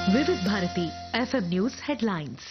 వివిధ Bharati FM news headlines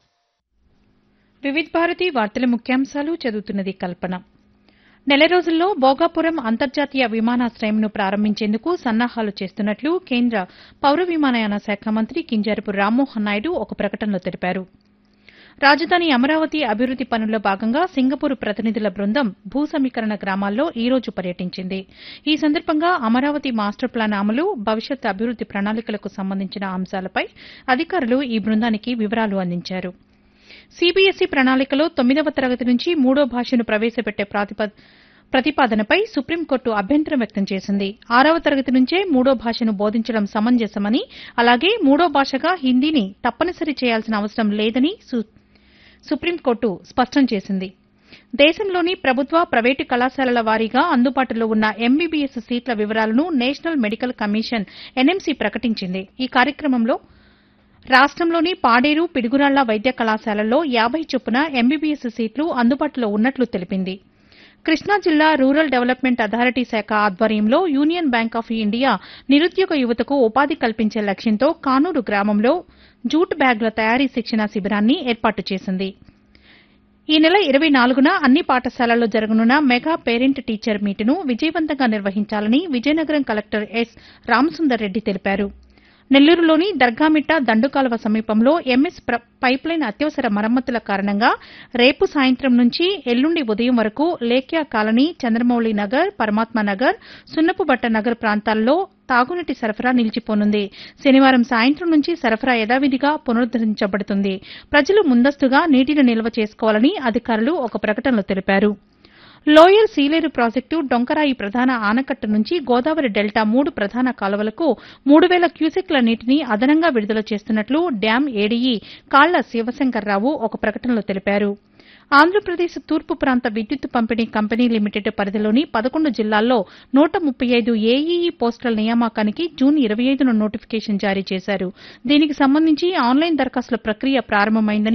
Vividh Bharati వార్తల ముఖ్యాంశాలు చదువుతున్నది కల్పన నెల రోజుల్లో భోగాపురం అంతర్జాతీయ విమానాశ్రయంను ప్రారంభించేందుకు సన్నాహాలు చేస్తున్నట్లు కేంద్ర పౌర విమానయాన శాఖ మంత్రి కింజారపు రామ్మోహన్ నాయుడు ఒక ప్రకటనలో తెలిపారు రాజధాని అమరావతి అభివృద్ది పనుల్లో భాగంగా సింగపూర్ ప్రతినిధుల బృందం భూ సమీకరణ గ్రామాల్లో ఈ రోజు పర్యటించింది ఈ సందర్భంగా అమరావతి మాస్టర్ ప్లాన్ అమలు భవిష్యత్ అభివృద్ది ప్రణాళికలకు సంబంధించిన అంశాలపై అధికారులు ఈ బృందానికి వివరాలు అందించారు సీబీఎస్ఈ ప్రణాళికలో తొమ్మిదవ తరగతి నుంచి మూడో భాషను ప్రవేశపెట్టే ప్రాతిప- ప్రతిపాదనపై సుప్రీంకోర్టు అభ్యంతరం వ్యక్తం చేసింది ఆరవ తరగతి నుంచే మూడో భాషను బోధించడం సమంజసమని అలాగే మూడో భాషగా హిందీని తప్పనిసరి చేయాల్సిన అవసరం లేదని సు- సుప్రీంకోర్టు స్పష్టం చేసింది దేశంలోని ప్రభుత్వ ప్రైవేటు కళాశాలల వారీగా అందుబాటులో ఉన్న ఎంబీబీఎస్ సీట్ల వివరాలను నేషనల్ మెడికల్ కమిషన్ ఎన్ఎంసీ ప్రకటించింది ఈ కార్యక్రమంలో రాష్టంలోని పాడేరు పిడుగురాళ్ల వైద్య కళాశాలల్లో యాబై చొప్పున ఎంబీబీఎస్ సీట్లు అందుబాటులో ఉన్నట్లు తెలిపింది కృష్ణా జిల్లా రూరల్ డెవలప్మెంట్ అథారిటీ శాఖ ఆధ్వర్యంలో యూనియన్ బ్యాంక్ ఆఫ్ ఇండియా నిరుద్యోగ యువతకు ఉపాధి కల్పించే లక్ష్యంతో కానూరు గ్రామంలో జూట్ బ్యాగుల తయారీ శిక్షణ శిబిరాన్ని ఏర్పాటు చేసింది ఈ నెల ఇరవై నాలుగున అన్ని పాఠశాలల్లో జరగనున్న మెగా పేరెంట్ టీచర్ మీటును విజయవంతంగా నిర్వహించాలని విజయనగరం కలెక్టర్ ఎస్ రామసుందర్ రెడ్డి తెలిపారు నెల్లూరులోని దర్గామిట్ట దండుకాలువ సమీపంలో ఎంఎస్ ప్ర- పైప్లైన్ అత్యవసర మరమ్మతుల కారణంగా రేపు సాయంత్రం నుంచి ఎల్లుండి ఉదయం వరకు లేఖ్యా కాలనీ చంద్రమౌళి నగర్ పరమాత్మ నగర్ సున్నపుబట్ట నగర్ ప్రాంతాల్లో తాగునీటి సరఫరా నిలిచిపోనుంది శనివారం సాయంత్రం నుంచి సరఫరా యథావిధిగా పునరుద్దరించబడుతుంది ప్రజలు ముందస్తుగా నీటిని నిల్వ చేసుకోవాలని అధికారులు ఒక ప్రకటనలో తెలిపారు లోయర్ సీలేరు ప్రాజెక్టు డొంకరాయి ప్రధాన ఆనకట్ట నుంచి గోదావరి డెల్టా మూడు ప్రధాన కాలువలకు మూడు వేల క్యూసెక్ల నీటిని అదనంగా విడుదల చేస్తున్నట్లు డ్యాం ఏడీఈ కాళ్ల శివశంకర్రావు ఒక ప్రకటనలో తెలిపారు ఆంధ్రప్రదేశ్ తూర్పు ప్రాంత విద్యుత్ పంపిణీ కంపెనీ లిమిటెడ్ పరిధిలోని పదకొండు జిల్లాల్లో నూట ముప్పై ఐదు ఏఈఈ పోస్టుల నియామకానికి జూన్ ఇరవై ఐదున నోటిఫికేషన్ జారీ చేశారు దీనికి సంబంధించి ఆన్లైన్ దరఖాస్తుల ప్రక్రియ ప్రారంభమైందని